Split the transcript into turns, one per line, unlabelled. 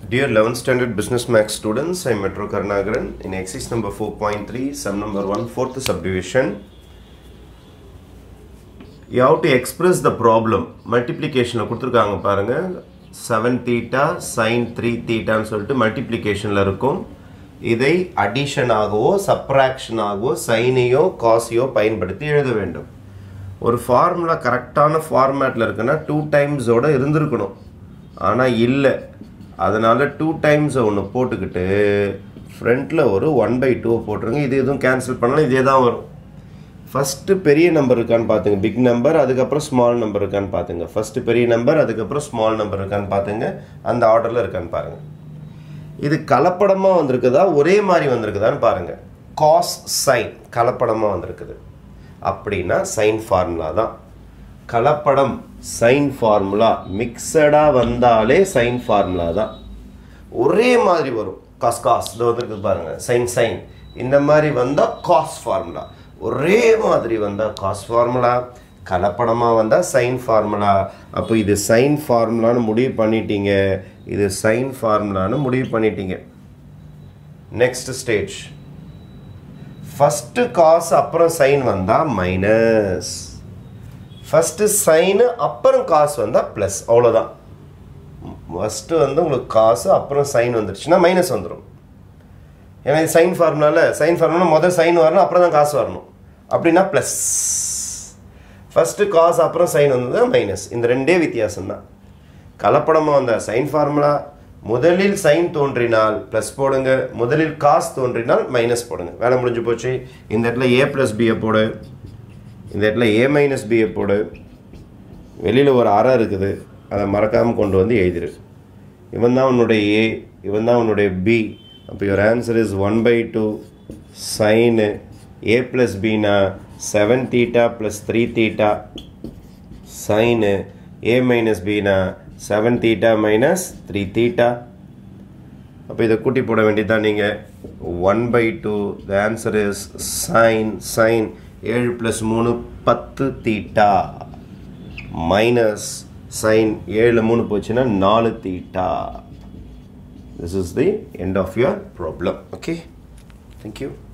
Dear 11th standard business max students, I am Metro Karnagaran. In exercise number 4.3, sum number 1, fourth subdivision, you have to express the problem. மல்டிப்ளிகேஷனில் கொடுத்துருக்காங்க பாருங்க seven theta sine three தீட்டான்னு சொல்லிட்டு மல்டிப்ளிகேஷனில் இருக்கும் இதை அடிஷனாகவோ சப்ராக்ஷனாகவோ சைனையோ காசையோ பயன்படுத்தி எழுத வேண்டும் ஒரு ஃபார்முலா கரெக்டான ஃபார்மேட்டில் இருக்குன்னா டூ டைம்ஸோட இருந்திருக்கணும் ஆனால் இல்லை அதனால் டூ டைம்ஸை ஒன்று போட்டுக்கிட்டு ஃப்ரண்ட்டில் ஒரு ஒன் பை டூவை போட்டுருங்க இது எதுவும் கேன்சல் பண்ணலாம் இதே தான் வரும் ஃபஸ்ட்டு பெரிய நம்பர் இருக்கான்னு பார்த்துங்க பிக் நம்பர் அதுக்கப்புறம் ஸ்மால் நம்பர் இருக்கான்னு பார்த்துங்க ஃபஸ்ட்டு பெரிய நம்பர் அதுக்கப்புறம் ஸ்மால் நம்பர் இருக்கான்னு பார்த்துங்க அந்த ஆர்டரில் இருக்கான்னு பாருங்கள் இது கலப்படமாக வந்திருக்குதா ஒரே மாதிரி வந்திருக்குதான்னு பாருங்கள் காஸ் சைன் கலப்படமாக வந்திருக்குது அப்படின்னா சைன் ஃபார்முலா தான் கலப்படம் சைன் ஃபார்முலா மிக்சடாக வந்தாலே சைன் ஃபார்முலா தான் ஒரே மாதிரி வரும் காஸ் காஸ் இது வந்துருக்குது பாருங்கள் சைன் சைன் இந்த மாதிரி வந்தால் காஸ் ஃபார்முலா ஒரே மாதிரி வந்தால் காஸ் ஃபார்முலா கலப்படமாக வந்தால் சைன் ஃபார்முலா அப்போ இது சைன் ஃபார்முலான்னு முடிவு பண்ணிட்டீங்க இது சைன் ஃபார்முலான்னு முடிவு பண்ணிட்டீங்க நெக்ஸ்ட் ஸ்டேஜ் ஃபஸ்ட்டு காசு அப்புறம் சைன் வந்தால் மைனஸ் ஃபஸ்ட்டு சைனு அப்புறம் காசு வந்தால் ப்ளஸ் அவ்வளோதான் ஃபஸ்ட்டு வந்து உங்களுக்கு காசு அப்புறம் சைன் வந்துருச்சுன்னா மைனஸ் வந்துடும் ஏன்னா இது சைன் ஃபார்முலாவில் சைன் ஃபார்முலா முதல் சைன் வரணும் அப்புறம் தான் காசு வரணும் அப்படின்னா ப்ளஸ் ஃபஸ்ட்டு காசு அப்புறம் சைன் வந்தது மைனஸ் இந்த ரெண்டே வித்தியாசம் தான் கலப்படமாக வந்த சைன் ஃபார்முலா முதலில் சைன் தோன்றினால் ப்ளஸ் போடுங்க முதலில் காசு தோன்றினால் மைனஸ் போடுங்க வேலை முடிஞ்சு போச்சு இந்த இடத்துல ஏ ப்ளஸ் பியை போடு இந்த இடத்துல ஏ மைனஸ் பியை போடு வெளியில் ஒரு அறை இருக்குது அதை மறக்காமல் கொண்டு வந்து எழுதிரு இவன் தான் உன்னுடைய ஏ இவன் தான் உன்னுடைய பி அப்போ your answer is one by two sine A plus B seven theta plus three theta sine A minus B seven theta minus three theta அப்போ இதை கூட்டி போட வேண்டியதான் நீங்கள் one by two the answer is sine sine ஏழு plus மூணு பத்து தீட்டா மைனஸ் சைன் ஏழு மூணு போச்சுன்னா நாலு தீட்டா this is the end of your problem okay thank you